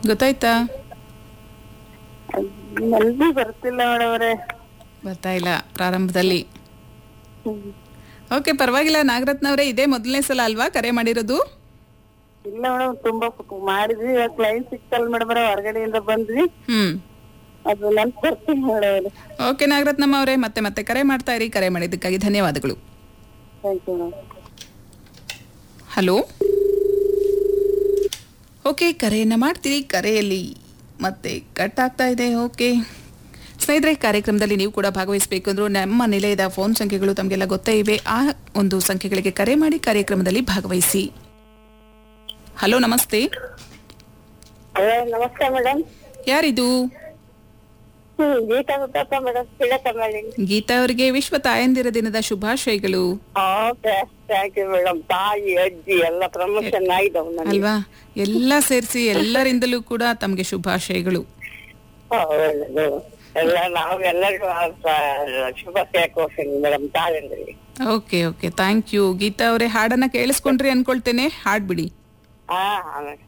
ಗೊತ್ತಾಯ್ತಾ ಮೆಲ್ದಿ ಬರ್ತಿಲ್ಲ ಮೇಡಮ್ ಅವರೇ ಬರ್ತಾ ಇಲ್ಲ ಪ್ರಾರಂಭದಲ್ಲಿ ಓಕೆ ಪರವಾಗಿಲ್ಲ ನಾಗರತ್ನವರೇ ಇದೇ ಮೊದಲನೇ ಸಲ ಅಲ್ವಾ ಕರೆ ಮಾಡಿರೋದು ಇಲ್ಲ ಮೇಡಮ್ ತುಂಬಾ ಪ- ಮಾಡಿದ್ವಿ ಕ್ಲೈಂಟ್ ಸಿಕ್ತಲ್ಲ ಮೇಡಮ್ ಅವರೇ ಹೊರಗಡೆಯಿಂದ ಬಂದ್ವಿ ಹ್ಮ್ ಅದು ನನ್ ಬರ್ತೀನಿ ಮೇಡಮ್ ಅವರೇ ಓಕೆ ನಾಗರತ್ನಮ್ಮ ಅವರೇ ಮತ್ತೆ ಮತ್ತೆ ಕರೆ ಮಾಡ್ತಾ ಇರಿ ಕರೆ ಮಾಡಿದ್ದಕ್ಕಾಗಿ ಧನ್ಯವಾದಗಳು thank you madam hello okay ಕರೆಯನ್ನು ಮಾಡ್ತೀರಿ ಕರೆಯಲ್ಲಿ ಮತ್ತೆ ಕಟ್ ಆಗ್ತಾ ಇದೆ ಓಕೆ ಸ್ನೇಹಿತರೆ ಕಾರ್ಯಕ್ರಮದಲ್ಲಿ ನೀವು ಕೂಡ ಭಾಗವಹಿಸಬೇಕು ಅಂದ್ರೂ ನಮ್ಮ ನಿಲಯದ ಫೋನ್ ಸಂಖ್ಯೆಗಳು ತಮಗೆಲ್ಲ ಗೊತ್ತೇ ಇವೆ ಆ ಒಂದು ಸಂಖ್ಯೆಗಳಿಗೆ ಕರೆ ಮಾಡಿ ಕಾರ್ಯಕ್ರಮದಲ್ಲಿ ಭಾಗವಹಿಸಿ ಹಲೋ ನಮಸ್ತೆ ಹಲೋ ನಮಸ್ತೆ ಮೇಡಮ್ ಯಾರಿದು ಹ್ಮ್ ಗೀತಾ ಗೊತ್ತಪ್ಪ ಮೇಡಮ್ ಕಿಡಕ ಮಾಡಿ ಗೀತಾ ಅವರಿಗೆ ವಿಶ್ವ ತಾಯಂದಿರ ದಿನದ ಶುಭಾಶಯಗಳು ಓಕೆ ಥ್ಯಾಂಕ್ ಯು ಮೇಡಮ್ ತಾಯಿ ಅಜ್ಜಿ ಎಲ್ಲ ಪ್ರಮೋಷನ್ ಆಗಿದವು ನನಗೆ ಅಲ್ವಾ ಎಲ್ಲ ಸೇರಿಸಿ ಎಲ್ಲರಿಂದಲೂ ಕೂಡ ತಮಗೆ ಶುಭಾಶಯಗಳು ಹಾ, ಒಳ್ಳೆದು ಎಲ್ಲ ನಾವು ಎಲ್ಲರಿಗೂ ಆ ಸ- ಶುಭಾಶಯ ಕೋರ್ತೀನಿ ಮೇಡಮ್ ತಾಯಂದ್ರಿಗೆ okay okay thank you Geetha ಅವರೇ ಹಾಡನ್ನ ಕೇಳಿಸ್ಕೊಂಡ್ರಿ ಅನ್ಕೊಳ್ತೇನೆ ಹಾಡ್ಬಿಡಿ ಹಾ ಆಮೇಲೆ